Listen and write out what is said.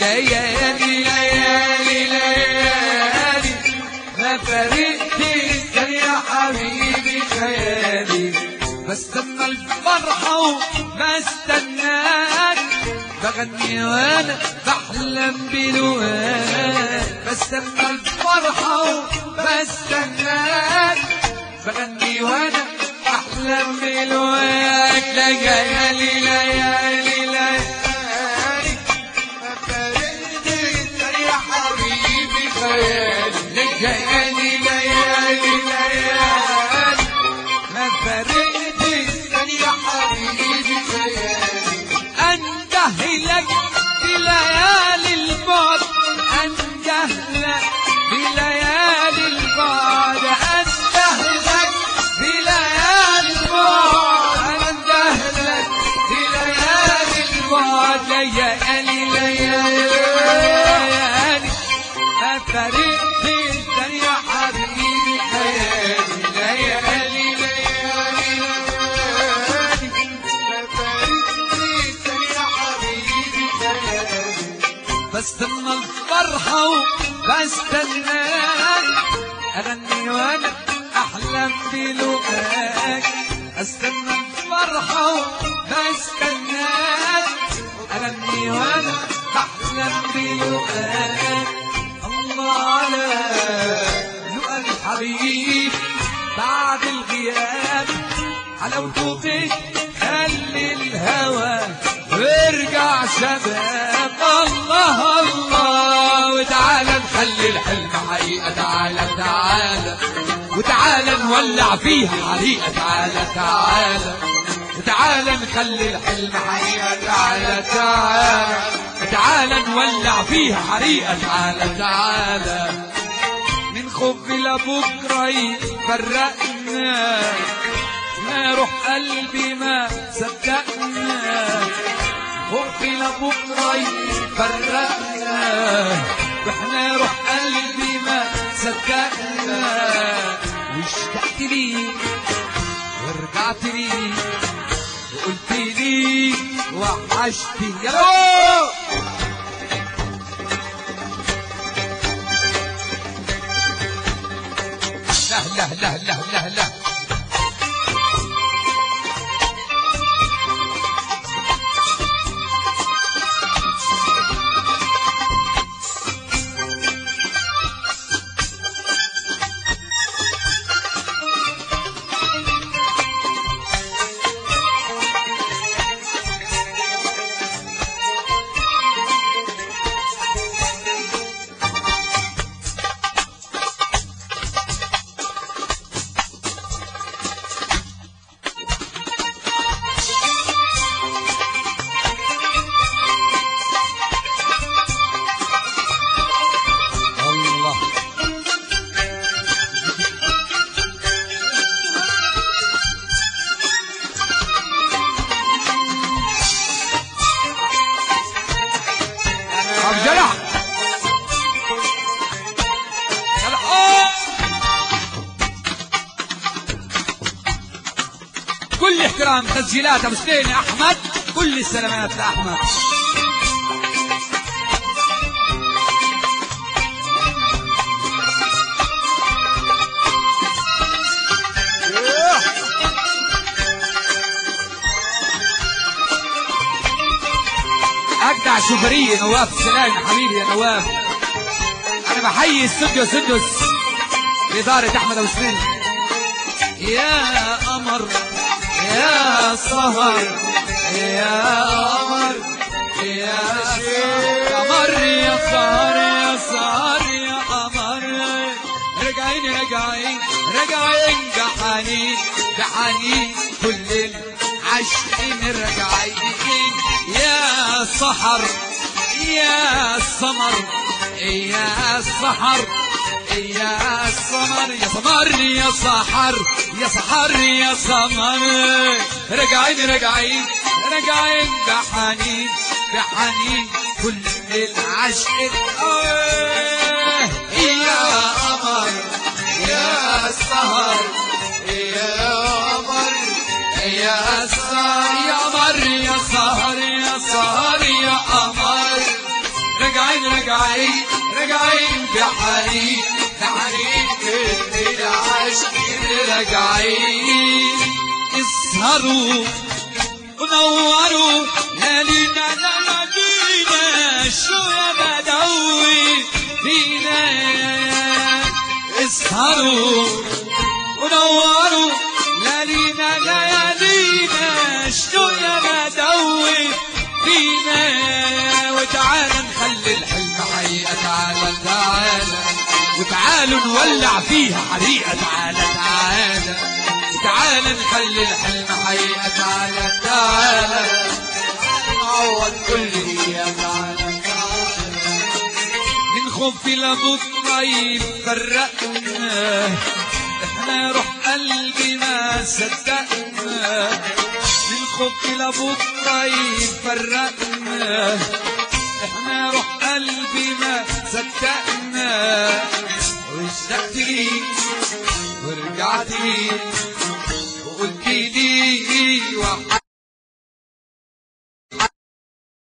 ليالي ليالي ليالي ما فرقت يا حبيبي خيالي بستنى الفرحة وبستناك بغني وانا بحلم بلواك بستنى الفرحة وبستناك بغني وانا بحلم بلواك ليالي ليالي ليالي ما فرقت يا حبيبي خيالي ليالي ليالي ليالي ما فرقت يا حبيبي خيالي انده لك بليالي البعد انده لك بليالي البعد انده لك بليالي البعد انده لك بليالي البعد ليالي ليالي ليالي ما فرقت يا حبيبي خيالي ليالي ليالي ليالي ما فرقت يا حبيبي خيالي بستنى الفرحة وبستناك أغني وأنا أحلم بلقاك أستنى الفرحة وبستناك أغني وأنا أحلم بلقاك الله على لقى الحبيب بعد الغياب حلاوته خلي الهوى وارجع شباب الله الله وتعالى نخلي الحلم حقيقة تعالى تعالى وتعالى نولع فيها حريقة تعالى تعالى وتعالى نخلي الحلم حقيقة تعالى تعالى تعالى نولع فيها حريقة تعالى تعالى من خوف لبكرة يفرقنا ما روح قلبي ما صدقنا خوف لبكرة يفرقنا واحنا روح قلبي ما صدقنا واشتقت ليك ورجعت ليك وقلت لي وحشتني يا لو لا لا لا لا لا لا الله طب جرح جرح أوه. كل احترام تسجيلات ابو سليم يا احمد كل السلامات لاحمد اجدع شوفريه نواف سلام يا حبيبي يا نواف انا بحيي استوديو سدس بإدارة أحمد أبو سليم يا قمر يا سهر يا قمر يا قمر يا سهر يا سهر يا قمر رجعين رجعين رجعين بحنين بحنين كل العاشقين راجعين يا سحر يا سمر يا سحر يا سمر يا سمر يا سحر يا سحر يا سمر رجعين رجعين رجعين بحنين بحنين كل العشق آه، يا قمر يا سهر يا قمر يا سهر يا قمر يا سهر يا سهر يا قمر رجع راجعين راجعين بحنين بحنين كل العاشقين راجعين اسهروا ونوروا ليالينا نادينا شو يا بدوي فينا اسهروا ونوروا ليالينا ليالينا شو يا بدوي فينا وتعال نخلي الحلم حقيقة تعالى تعالى وتعالوا نولع فيها حريقة تعالى تعالى تعال نخلي الحلم حقيقة تعالى تعالى نعوض كل دقيقة تعالى تعالى من خوف لبكرة يفرقنا احنا روح قلبي ما صدقنا من خوف لبكرة يفرقنا احنا روح قلبي ما صدقنا واشتقت ليك ورجعت ليك وقلت لي وحشتني